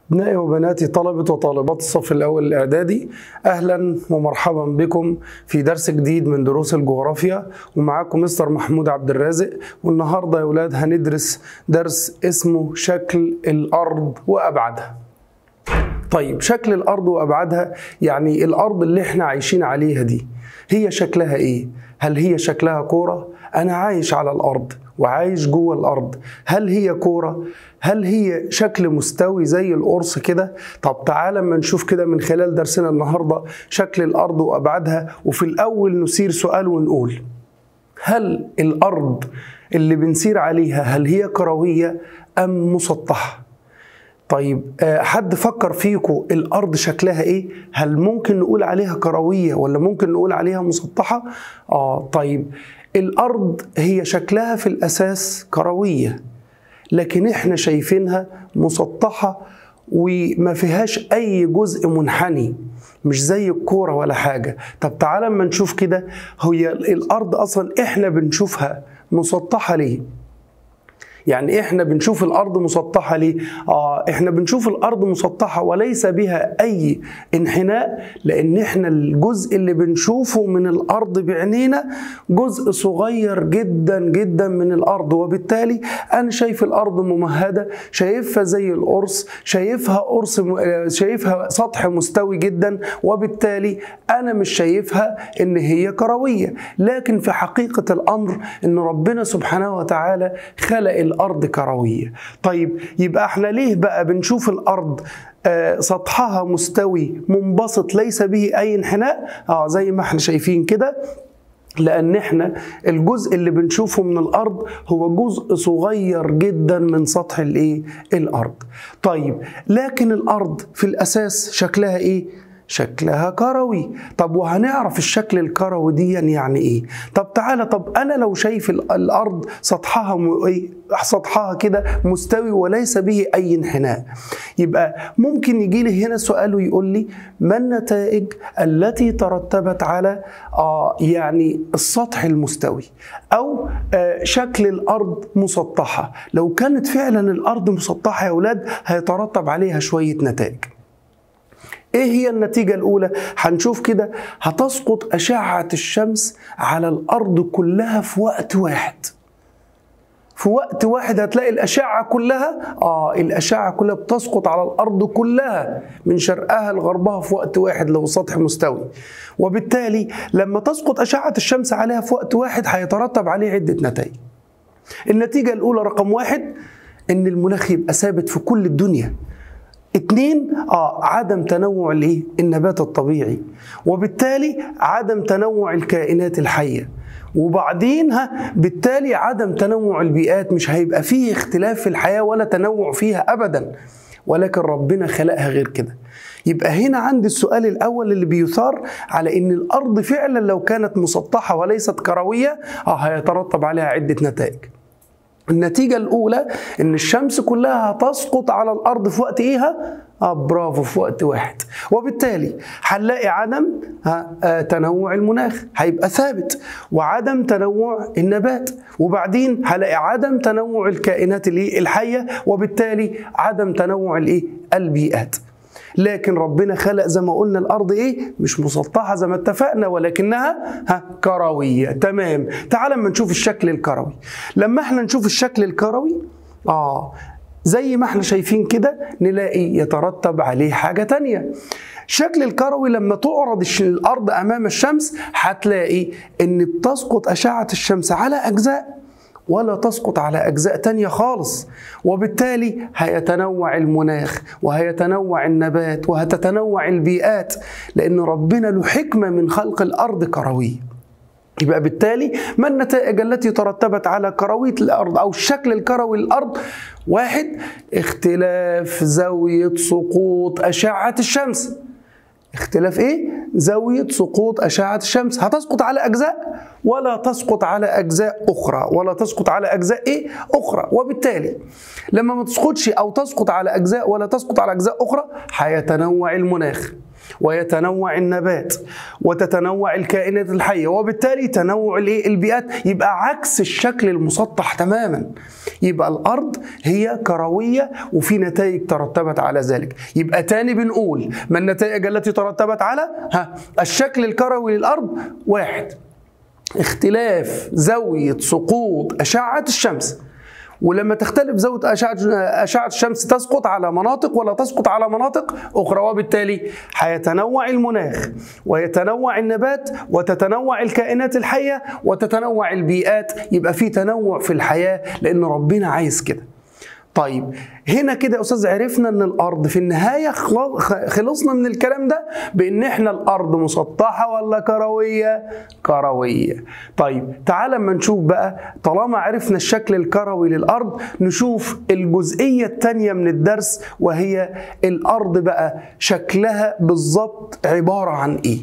أبنائي وبناتي طلبة وطالبات الصف الأول الإعدادي أهلا ومرحبا بكم في درس جديد من دروس الجغرافيا ومعاكم مستر محمود عبد الرازق والنهاردة يا أولاد هندرس درس اسمه شكل الأرض وأبعادها طيب شكل الأرض وأبعادها يعني الأرض اللي احنا عايشين عليها دي هي شكلها إيه؟ هل هي شكلها كورة؟ أنا عايش على الأرض وعايش جوه الارض هل هي كوره هل هي شكل مستوي زي القرص كده طب تعالى اما نشوف كده من خلال درسنا النهارده شكل الارض وابعادها وفي الاول نثير سؤال ونقول هل الارض اللي بنسير عليها هل هي كرويه ام مسطحه طيب حد فكر فيكم الارض شكلها ايه هل ممكن نقول عليها كرويه ولا ممكن نقول عليها مسطحه اه طيب الارض هي شكلها في الاساس كرويه لكن احنا شايفينها مسطحه وما فيهاش اي جزء منحني مش زي الكوره ولا حاجه طب تعالى اما نشوف كده هي الارض اصلا احنا بنشوفها مسطحه ليه يعني احنا بنشوف الارض مسطحه ليه؟ اه احنا بنشوف الارض مسطحه وليس بها اي انحناء لان احنا الجزء اللي بنشوفه من الارض بعينينا جزء صغير جدا جدا من الارض وبالتالي انا شايف الارض ممهده شايفها زي القرص شايفها قرص شايفها سطح مستوي جدا وبالتالي انا مش شايفها ان هي كرويه لكن في حقيقه الامر ان ربنا سبحانه وتعالى خلق الارض كرويه طيب يبقى احنا ليه بقى بنشوف الارض آه سطحها مستوي منبسط ليس به اي انحناء اه زي ما احنا شايفين كده لان احنا الجزء اللي بنشوفه من الارض هو جزء صغير جدا من سطح الايه الارض طيب لكن الارض في الاساس شكلها ايه شكلها كروي طب وهنعرف الشكل الكروي دي يعني ايه طب تعالى طب انا لو شايف الارض سطحها م... ايه سطحها كده مستوي وليس به اي انحناء يبقى ممكن يجي لي هنا سؤال ويقول لي ما النتائج التي ترتبت على آه يعني السطح المستوي او آه شكل الارض مسطحه لو كانت فعلا الارض مسطحه يا اولاد هيترتب عليها شويه نتائج ايه هي النتيجة الأولى؟ هنشوف كده هتسقط أشعة الشمس على الأرض كلها في وقت واحد. في وقت واحد هتلاقي الأشعة كلها آه الأشعة كلها بتسقط على الأرض كلها من شرقها لغربها في وقت واحد لو سطح مستوي. وبالتالي لما تسقط أشعة الشمس عليها في وقت واحد هيترتب عليه عدة نتائج. النتيجة الأولى رقم واحد إن المناخ يبقى ثابت في كل الدنيا. اتنين اه عدم تنوع الايه النبات الطبيعي وبالتالي عدم تنوع الكائنات الحيه وبعدين ها بالتالي عدم تنوع البيئات مش هيبقى فيه اختلاف في الحياه ولا تنوع فيها ابدا ولكن ربنا خلقها غير كده يبقى هنا عندي السؤال الاول اللي بيثار على ان الارض فعلا لو كانت مسطحه وليست كرويه اه هيترتب عليها عده نتائج النتيجة الأولى إن الشمس كلها هتسقط على الأرض في وقت إيها؟ آه برافو في وقت واحد وبالتالي هنلاقي عدم آه تنوع المناخ هيبقى ثابت وعدم تنوع النبات وبعدين هلاقي عدم تنوع الكائنات الحية وبالتالي عدم تنوع الإيه؟ البيئات لكن ربنا خلق زي ما قلنا الارض ايه مش مسطحه زي ما اتفقنا ولكنها ها كرويه تمام تعال اما نشوف الشكل الكروي لما احنا نشوف الشكل الكروي اه زي ما احنا شايفين كده نلاقي يترتب عليه حاجه تانية الشكل الكروي لما تعرض الارض امام الشمس هتلاقي ان بتسقط اشعه الشمس على اجزاء ولا تسقط على أجزاء تانية خالص وبالتالي هيتنوع المناخ وهيتنوع النبات وهتتنوع البيئات لأن ربنا له حكمة من خلق الأرض كروية يبقى بالتالي ما النتائج التي ترتبت على كروية الأرض أو الشكل الكروي للأرض واحد اختلاف زاوية سقوط أشعة الشمس اختلاف ايه؟ زاوية سقوط أشعة الشمس هتسقط على أجزاء ولا تسقط على أجزاء أخرى ولا تسقط على أجزاء إيه؟ أخرى وبالتالي لما ما تسقطش أو تسقط على أجزاء ولا تسقط على أجزاء أخرى هيتنوع المناخ ويتنوع النبات وتتنوع الكائنات الحيه وبالتالي تنوع الايه البيئات يبقى عكس الشكل المسطح تماما يبقى الارض هي كرويه وفي نتائج ترتبت على ذلك يبقى تاني بنقول ما النتائج التي ترتبت على ها الشكل الكروي للارض واحد اختلاف زاويه سقوط اشعه الشمس ولما تختلف زاويه اشعه اشعه الشمس تسقط على مناطق ولا تسقط على مناطق اخرى وبالتالي هيتنوع المناخ ويتنوع النبات وتتنوع الكائنات الحيه وتتنوع البيئات يبقى في تنوع في الحياه لان ربنا عايز كده طيب هنا كده يا استاذ عرفنا ان الارض في النهايه خلصنا من الكلام ده بان احنا الارض مسطحه ولا كرويه كرويه طيب تعال اما نشوف بقى طالما عرفنا الشكل الكروي للارض نشوف الجزئيه الثانيه من الدرس وهي الارض بقى شكلها بالظبط عباره عن ايه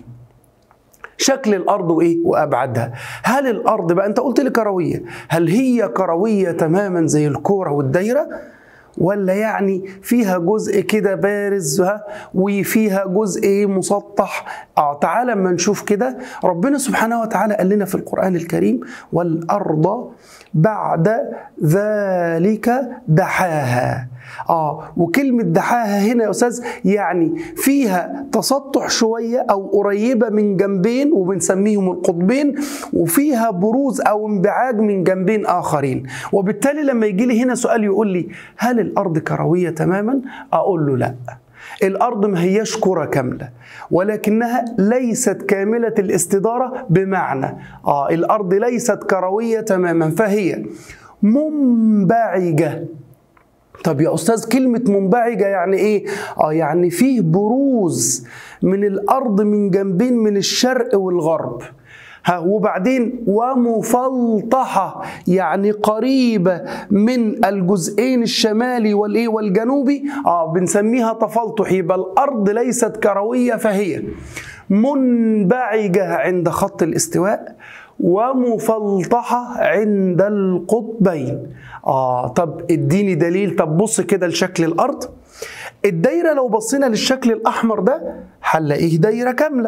شكل الارض وايه وابعادها هل الارض بقى انت قلت لي كرويه هل هي كرويه تماما زي الكوره والدايره ولا يعني فيها جزء كده بارز ها وفيها جزء مسطح اه تعالى اما نشوف كده ربنا سبحانه وتعالى قال لنا في القران الكريم والارض بعد ذلك دحاها اه وكلمة دحاها هنا يا أستاذ يعني فيها تسطح شوية أو قريبة من جنبين وبنسميهم القطبين وفيها بروز أو انبعاج من جنبين آخرين وبالتالي لما يجي لي هنا سؤال يقول لي هل الأرض كروية تماما؟ أقول له لأ الأرض ما هياش كرة كاملة ولكنها ليست كاملة الاستدارة بمعنى آه الأرض ليست كروية تماما فهي منبعجة طب يا استاذ كلمه منبعجه يعني ايه اه يعني فيه بروز من الارض من جنبين من الشرق والغرب ها وبعدين ومفلطحة يعني قريبة من الجزئين الشمالي والايه والجنوبي اه بنسميها تفلطح يبقى الارض ليست كروية فهي منبعجة عند خط الاستواء ومفلطحة عند القطبين آه طب اديني دليل طب بص كده لشكل الأرض الدايرة لو بصينا للشكل الأحمر ده هنلاقيه دايرة كاملة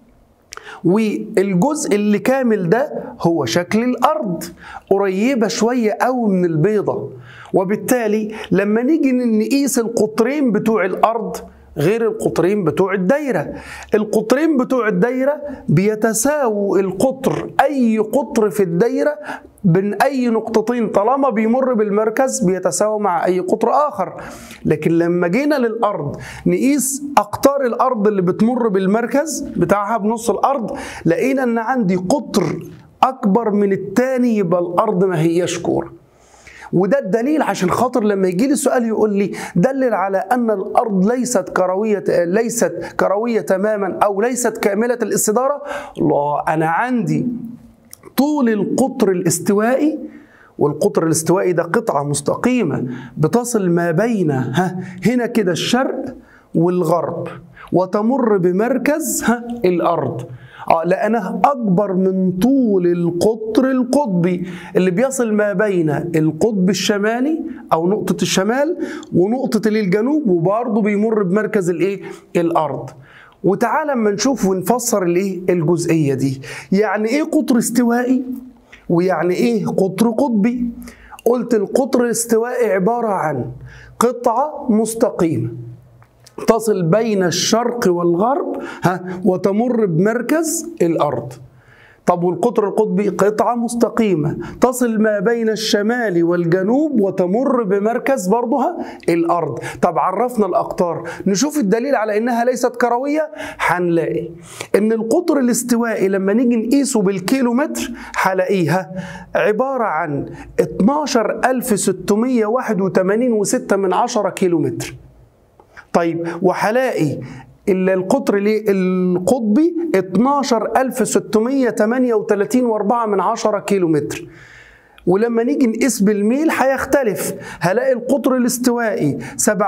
والجزء اللي كامل ده هو شكل الأرض قريبة شوية قوي من البيضة وبالتالي لما نيجي نقيس القطرين بتوع الأرض غير القطرين بتوع الدايرة القطرين بتوع الدايرة بيتساووا القطر أي قطر في الدايرة بين أي نقطتين طالما بيمر بالمركز بيتساوى مع أي قطر آخر لكن لما جينا للأرض نقيس أقطار الأرض اللي بتمر بالمركز بتاعها بنص الأرض لقينا أن عندي قطر أكبر من التاني يبقى الأرض ما هياش كورة وده الدليل عشان خاطر لما يجي لي سؤال يقول لي دلل على ان الارض ليست كرويه ليست كرويه تماما او ليست كامله الاستداره الله انا عندي طول القطر الاستوائي والقطر الاستوائي ده قطعه مستقيمه بتصل ما بين ها هنا كده الشرق والغرب وتمر بمركز ها الارض اه لانها اكبر من طول القطر القطبي اللي بيصل ما بين القطب الشمالي او نقطه الشمال ونقطه الجنوب وبرضه بيمر بمركز الايه الارض وتعالى اما نشوف ونفسر الايه الجزئيه دي يعني ايه قطر استوائي ويعني ايه قطر قطبي قلت القطر الاستوائي عباره عن قطعه مستقيمه تصل بين الشرق والغرب ها وتمر بمركز الارض طب والقطر القطبي قطعة مستقيمة تصل ما بين الشمال والجنوب وتمر بمركز برضها الأرض طب عرفنا الأقطار نشوف الدليل على إنها ليست كروية هنلاقي إن القطر الاستوائي لما نيجي نقيسه بالكيلومتر هلاقيها عبارة عن 12681.6 من عشرة كيلومتر طيب وهلاقي الا القطر ليه القطبي 12638 و4 من 10 كيلو متر ولما نيجي نقيس بالميل هيختلف هلاقي القطر الاستوائي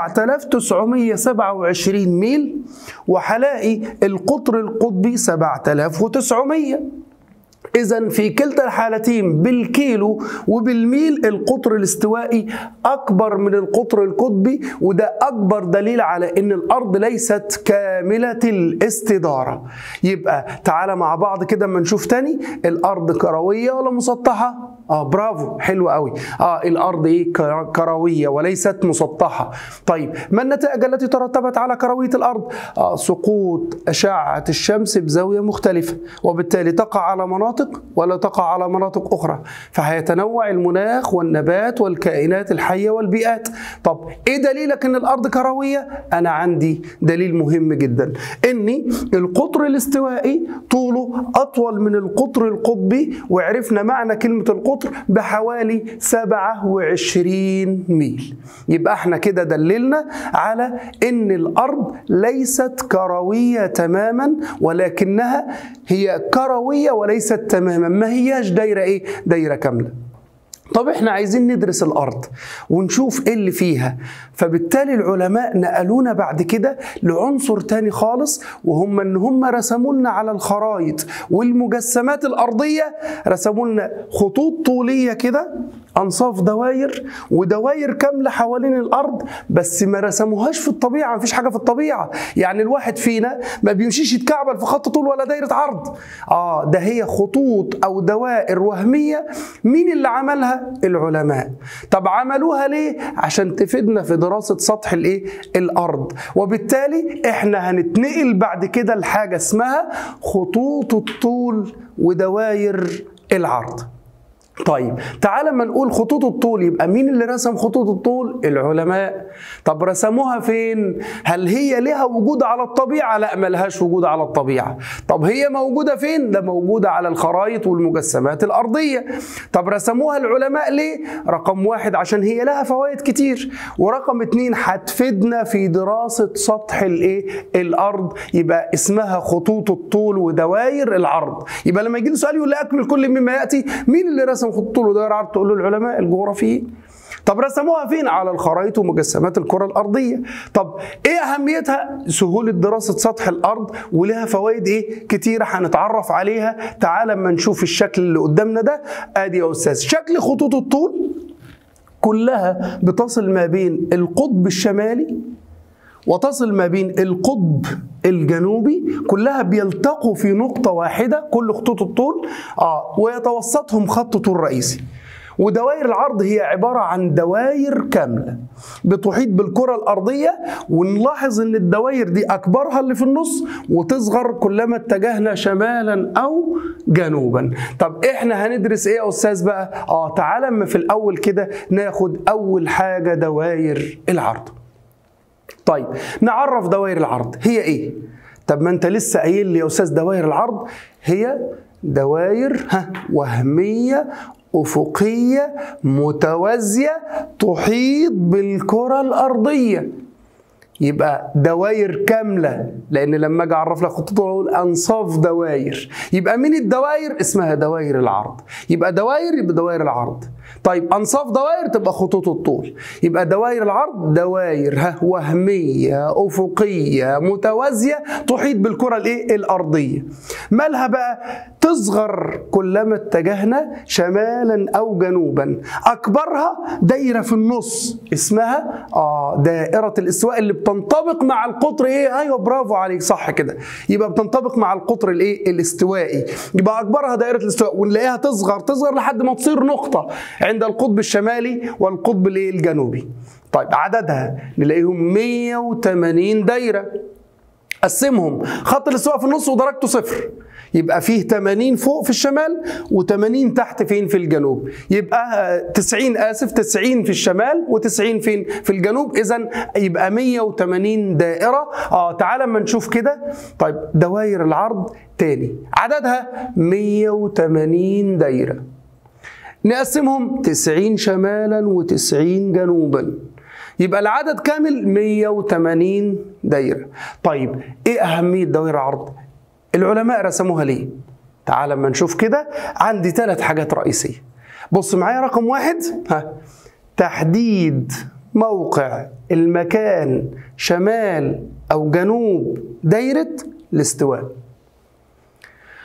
7927 ميل وهلاقي القطر القطبي 7900 إذا في كلتا الحالتين بالكيلو وبالميل القطر الاستوائي أكبر من القطر القطبي وده أكبر دليل على إن الأرض ليست كاملة الاستدارة يبقى تعالى مع بعض كده اما نشوف تاني الأرض كروية ولا مسطحة؟ اه برافو حلو قوي اه الارض ايه كر- كرويه وليست مسطحه طيب ما النتائج التي ترتبت على كرويه الارض آه سقوط اشعه الشمس بزاويه مختلفه وبالتالي تقع على مناطق ولا تقع على مناطق اخرى فهيتنوع المناخ والنبات والكائنات الحيه والبيئات طب ايه دليلك ان الارض كرويه انا عندي دليل مهم جدا اني القطر الاستوائي طوله اطول من القطر القطبي وعرفنا معنى كلمه القطر بحوالي 27 ميل يبقى احنا كده دللنا على ان الارض ليست كرويه تماما ولكنها هي كرويه وليست تماما ما هياش دايره ايه دايره كامله طب احنا عايزين ندرس الارض ونشوف ايه اللي فيها فبالتالي العلماء نقلونا بعد كده لعنصر تاني خالص وهم ان هم رسموا لنا على الخرائط والمجسمات الارضيه رسموا لنا خطوط طوليه كده انصاف دواير ودواير كامله حوالين الارض بس ما رسموهاش في الطبيعه مفيش حاجه في الطبيعه يعني الواحد فينا ما بيمشيش يتكعبل في خط طول ولا دايره عرض اه ده هي خطوط او دوائر وهميه مين اللي عملها العلماء طب عملوها ليه عشان تفيدنا في دراسه سطح الايه الارض وبالتالي احنا هنتنقل بعد كده لحاجه اسمها خطوط الطول ودواير العرض طيب تعال ما نقول خطوط الطول يبقى مين اللي رسم خطوط الطول العلماء طب رسموها فين هل هي لها وجود على الطبيعة لا ملهاش وجود على الطبيعة طب هي موجودة فين ده موجودة على الخرائط والمجسمات الأرضية طب رسموها العلماء ليه رقم واحد عشان هي لها فوائد كتير ورقم اتنين هتفيدنا في دراسة سطح الايه الأرض يبقى اسمها خطوط الطول ودوائر العرض يبقى لما يجي سؤال يقول لي أكمل كل مما يأتي مين اللي رسم خطوط الطول ودوائر العرض تقول له العلماء الجغرافيين طب رسموها فين على الخرائط ومجسمات الكرة الأرضية طب إيه أهميتها سهولة دراسة سطح الأرض ولها فوائد إيه كتيرة هنتعرف عليها تعال اما نشوف الشكل اللي قدامنا ده آدي يا أستاذ شكل خطوط الطول كلها بتصل ما بين القطب الشمالي وتصل ما بين القطب الجنوبي كلها بيلتقوا في نقطة واحدة كل خطوط الطول آه ويتوسطهم خط طول رئيسي ودوائر العرض هي عبارة عن دوائر كاملة بتحيط بالكرة الأرضية ونلاحظ أن الدوائر دي أكبرها اللي في النص وتصغر كلما اتجهنا شمالا أو جنوبا طب إحنا هندرس إيه يا أستاذ بقى؟ آه تعالى أما في الأول كده ناخد أول حاجة دوائر العرض طيب نعرف دوائر العرض هي ايه طب ما انت لسه قايل لي يا استاذ دوائر العرض هي دوائر ها وهميه افقيه متوازيه تحيط بالكره الارضيه يبقى دوائر كاملة لأن لما أجي أعرف لك خطوط أقول أنصاف دوائر يبقى من الدوائر اسمها دوائر العرض يبقى دوائر يبقى دوائر العرض طيب أنصاف دوائر تبقى خطوط الطول يبقى دوائر العرض دوائر ها وهمية أفقية متوازية تحيط بالكرة الإيه الأرضية مالها بقى تصغر كلما اتجهنا شمالا أو جنوبا أكبرها دايرة في النص اسمها آه دائرة الاستواء اللي بتنطبق مع القطر ايه ايوه برافو عليك صح كده يبقى بتنطبق مع القطر الايه الاستوائي يبقى اكبرها دائره الاستواء ونلاقيها تصغر تصغر لحد ما تصير نقطه عند القطب الشمالي والقطب الايه الجنوبي طيب عددها نلاقيهم 180 دايره قسمهم خط الاستواء في النص ودرجته صفر يبقى فيه 80 فوق في الشمال و80 تحت فين في الجنوب يبقى 90 اسف 90 في الشمال و90 فين في الجنوب اذا يبقى 180 دائره اه تعال اما نشوف كده طيب دوائر العرض تاني عددها 180 دايره نقسمهم 90 شمالا و90 جنوبا يبقى العدد كامل 180 دايره طيب ايه اهميه دوائر العرض العلماء رسموها ليه تعال اما نشوف كده عندي ثلاث حاجات رئيسيه بص معايا رقم واحد ها تحديد موقع المكان شمال او جنوب دايره الاستواء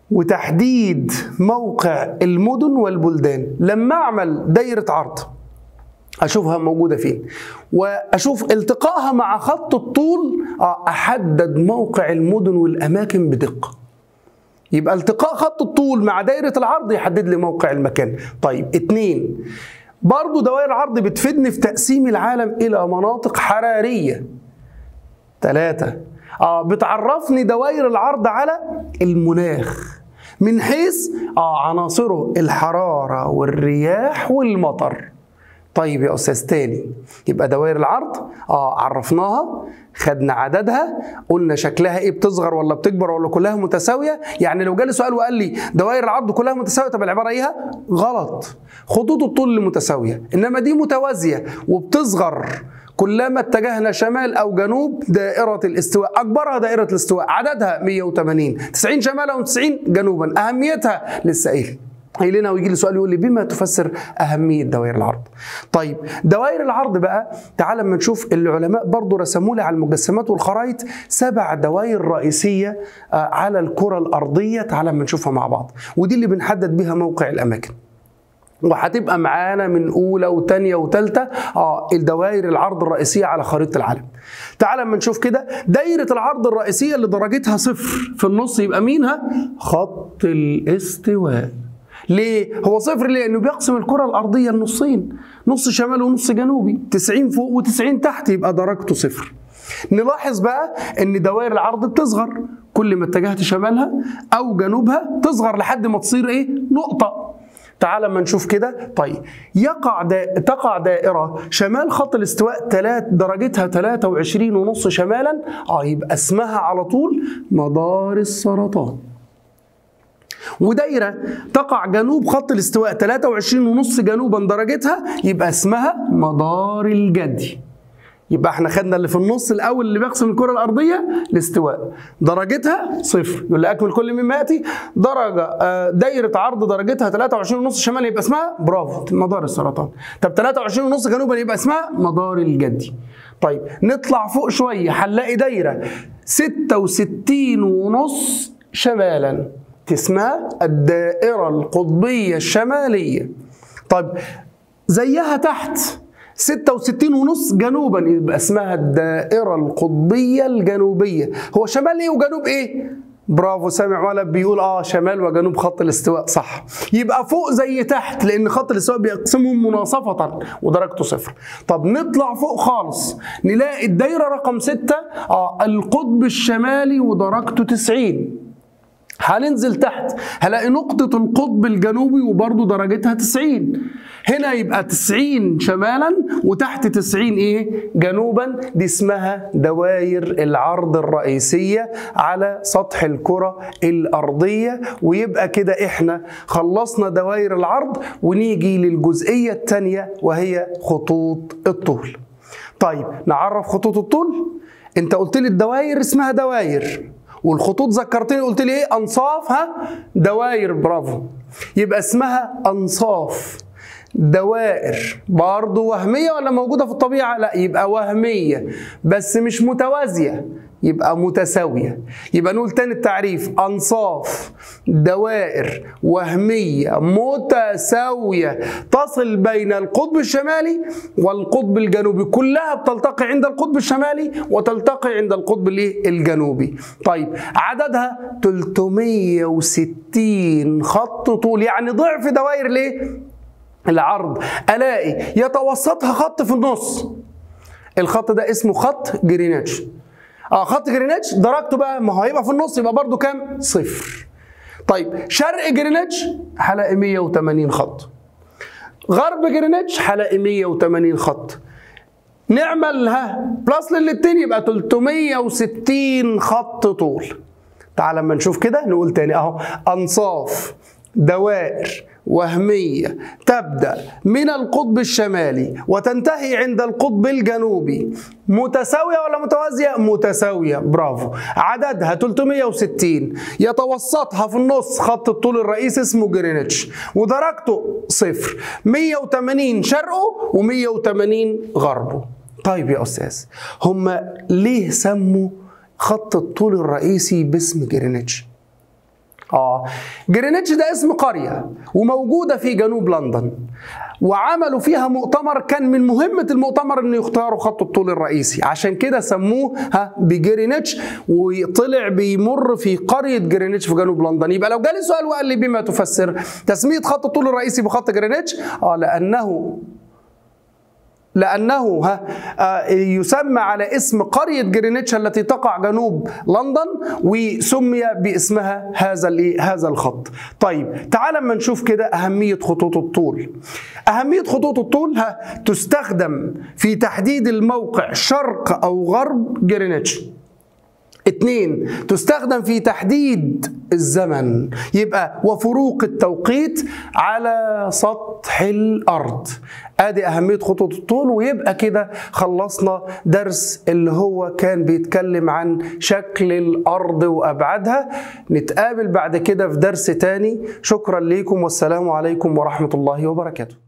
وتحديد موقع المدن والبلدان لما اعمل دايره عرض اشوفها موجوده فين واشوف التقائها مع خط الطول آه، احدد موقع المدن والاماكن بدقه يبقى التقاء خط الطول مع دايره العرض يحدد لي موقع المكان طيب اتنين برضو دوائر العرض بتفيدني في تقسيم العالم الى مناطق حراريه ثلاثة آه بتعرفني دوائر العرض على المناخ من حيث آه عناصره الحرارة والرياح والمطر طيب يا استاذ تاني يبقى دوائر العرض اه عرفناها خدنا عددها قلنا شكلها ايه بتصغر ولا بتكبر ولا كلها متساويه يعني لو جالي سؤال وقال لي دوائر العرض كلها متساويه طب العباره ايه غلط خطوط الطول اللي متساويه انما دي متوازيه وبتصغر كلما اتجهنا شمال او جنوب دائره الاستواء اكبرها دائره الاستواء عددها 180 90 شمالا و90 جنوبا اهميتها لسه قايل هيجي لنا ويجي لي سؤال يقول لي بما تفسر اهميه دوائر العرض طيب دوائر العرض بقى تعال اما نشوف العلماء برضو رسموا لي على المجسمات والخرائط سبع دوائر رئيسيه آه، على الكره الارضيه تعال اما نشوفها مع بعض ودي اللي بنحدد بيها موقع الاماكن وهتبقى معانا من اولى وثانيه وثالثه اه الدوائر العرض الرئيسيه على خريطه العالم. تعال اما نشوف كده دايره العرض الرئيسيه اللي درجتها صفر في النص يبقى مينها؟ خط الاستواء. ليه؟ هو صفر ليه؟ لانه بيقسم الكره الارضيه لنصين، نص شمال ونص جنوبي، 90 فوق و90 تحت يبقى درجته صفر. نلاحظ بقى ان دوائر العرض بتصغر كل ما اتجهت شمالها او جنوبها تصغر لحد ما تصير ايه؟ نقطه تعال اما نشوف كده طيب يقع دا... تقع دائره شمال خط الاستواء تلات درجتها 23 ونص شمالا اه يبقى اسمها على طول مدار السرطان ودايرة تقع جنوب خط الاستواء 23 ونص جنوبا درجتها يبقى اسمها مدار الجدي يبقى احنا خدنا اللي في النص الاول اللي بيقسم الكره الارضيه الاستواء درجتها صفر يقول لي اكمل كل مما ياتي درجه آه، دايره عرض درجتها 23 ونص شمال يبقى اسمها برافو مدار السرطان طب 23 ونص جنوبا يبقى اسمها مدار الجدي طيب نطلع فوق شويه هنلاقي دايره 66 ونص شمالا اسمها الدائره القطبيه الشماليه طيب زيها تحت 66 ونص جنوبا يبقى اسمها الدائرة القطبية الجنوبية هو شمال ايه وجنوب ايه برافو سامع ولد بيقول اه شمال وجنوب خط الاستواء صح يبقى فوق زي تحت لان خط الاستواء بيقسمهم مناصفة ودرجته صفر طب نطلع فوق خالص نلاقي الدايرة رقم ستة اه القطب الشمالي ودرجته 90 هننزل تحت هلاقي نقطة القطب الجنوبي وبرضه درجتها 90 هنا يبقى 90 شمالا وتحت 90 ايه جنوبا دي اسمها دوائر العرض الرئيسية على سطح الكرة الأرضية ويبقى كده احنا خلصنا دوائر العرض ونيجي للجزئية الثانية وهي خطوط الطول طيب نعرف خطوط الطول انت قلت لي الدوائر اسمها دوائر والخطوط ذكرتني قلت لي ايه انصاف ها دواير برافو يبقى اسمها انصاف دوائر برضه وهمية ولا موجودة في الطبيعة؟ لا يبقى وهمية بس مش متوازية يبقى متساوية يبقى نقول تاني التعريف أنصاف دوائر وهمية متساوية تصل بين القطب الشمالي والقطب الجنوبي كلها بتلتقي عند القطب الشمالي وتلتقي عند القطب الايه الجنوبي طيب عددها 360 خط طول يعني ضعف دوائر ليه العرض الاقي يتوسطها خط في النص الخط ده اسمه خط جرينتش اه خط جرينتش درجته بقى ما هو هيبقى في النص يبقى برده كام صفر طيب شرق جرينتش هلاقي 180 خط غرب جرينتش هلاقي 180 خط نعمل ها بلس للاتنين يبقى 360 خط طول تعال لما نشوف كده نقول تاني اهو انصاف دوائر وهمية تبدأ من القطب الشمالي وتنتهي عند القطب الجنوبي متساوية ولا متوازية؟ متساوية برافو عددها 360 يتوسطها في النص خط الطول الرئيسي اسمه جرينتش ودرجته صفر 180 شرقه و180 غربه طيب يا أستاذ هم ليه سموا خط الطول الرئيسي باسم جرينتش؟ اه جرينتش ده اسم قرية وموجودة في جنوب لندن وعملوا فيها مؤتمر كان من مهمة المؤتمر انه يختاروا خط الطول الرئيسي عشان كده سموه ها بجرينتش وطلع بيمر في قرية جرينتش في جنوب لندن يبقى لو جالي سؤال وقال لي بما تفسر تسمية خط الطول الرئيسي بخط جرينتش اه لأنه لأنه ها يسمى على اسم قرية جرينتش التي تقع جنوب لندن وسمي باسمها هذا هذا الخط. طيب تعال اما نشوف كده أهمية خطوط الطول. أهمية خطوط الطول ها تستخدم في تحديد الموقع شرق أو غرب جرينتش. اتنين تستخدم في تحديد الزمن يبقى وفروق التوقيت على سطح الأرض ادي أهمية خطوط الطول ويبقى كده خلصنا درس اللي هو كان بيتكلم عن شكل الأرض وأبعادها نتقابل بعد كده في درس تاني شكرا ليكم والسلام عليكم ورحمة الله وبركاته